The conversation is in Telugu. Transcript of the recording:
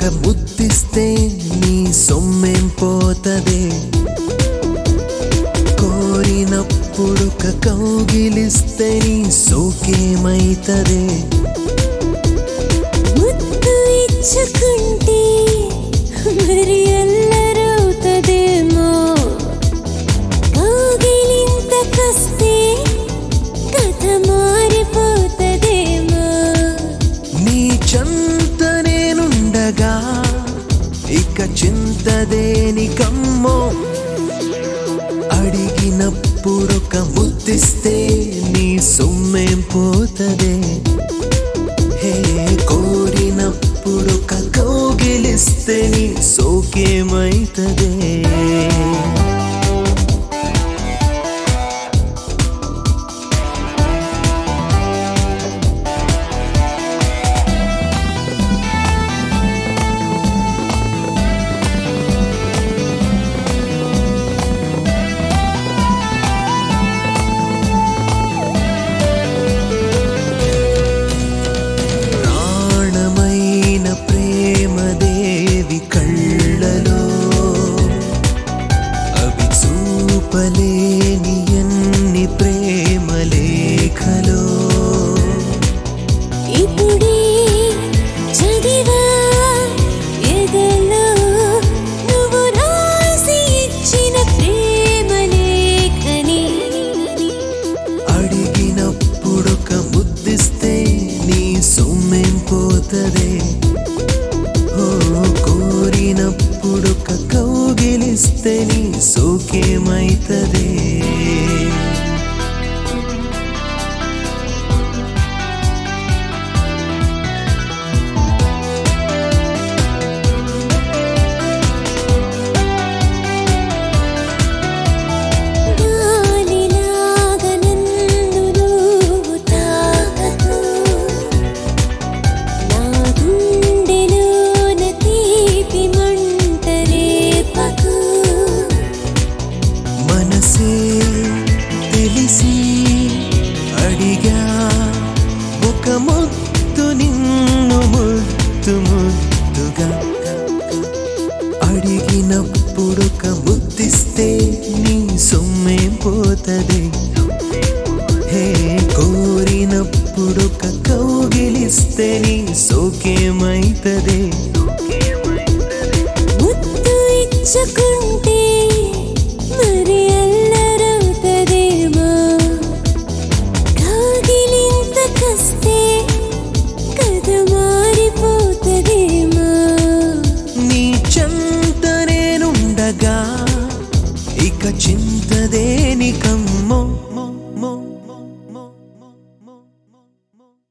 ముద్దిస్తే నీ సొమ్మేం పోతదే కోరినప్పుడొక కౌగిలిస్తే నీ సోకేమైతదే ముద్దు ఇచ్చుకుంటే మరి అల్లరవుతదేమో కౌగిలింత కస్తే కథ మారిపోతదేమో నీ చెంత నేనుండగా ఇక చింతదేని కమ్మో అడిగినప్పుడొక ముద్దిస్తే నీ సొమ్మేం పోతదే హే కోరినప్పుడొక కౌగిలిస్తే నీ సోకేమైతదే ప్రాణమైన ప్రేమదేవి కళ్ళలో అవి చూపలేని ఎన్ని ప్రేమ లేఖలో ఇప్పుడే చదివా ఎదలో నువ్వు రాసి ఇచ్చిన ప్రేమ లేఖని అడిగినప్పుడొక ముద్దిస్తే నీ సొమ్మేం పోతదే ఓ కోరినప్పుడొక కౌగిలిస్తే నీ సోకేమైతదే గాలిలాగా నన్ను నువ్వు తాకకు నా గుండెలోన తీపి మంట రేపకు మనసే తెలిసి అడిగా ఒక ముద్దు నిన్ను ముద్దు ముద్దుగా అడిగినప్పుడొక ముద్దిస్తే నీ సొమ్మేం పోతదే హే కోరినప్పుడొక కౌగిలిస్తే నీ సోకేమైతదే ముద్దు ఇచ్చుకుంటే మరి అల్లరవుతదేమో కాగిలింత కస్తే కథ మారిపోతదేమో నీ చెంత నేనుండగా ఇక చింతదేని కమ్మో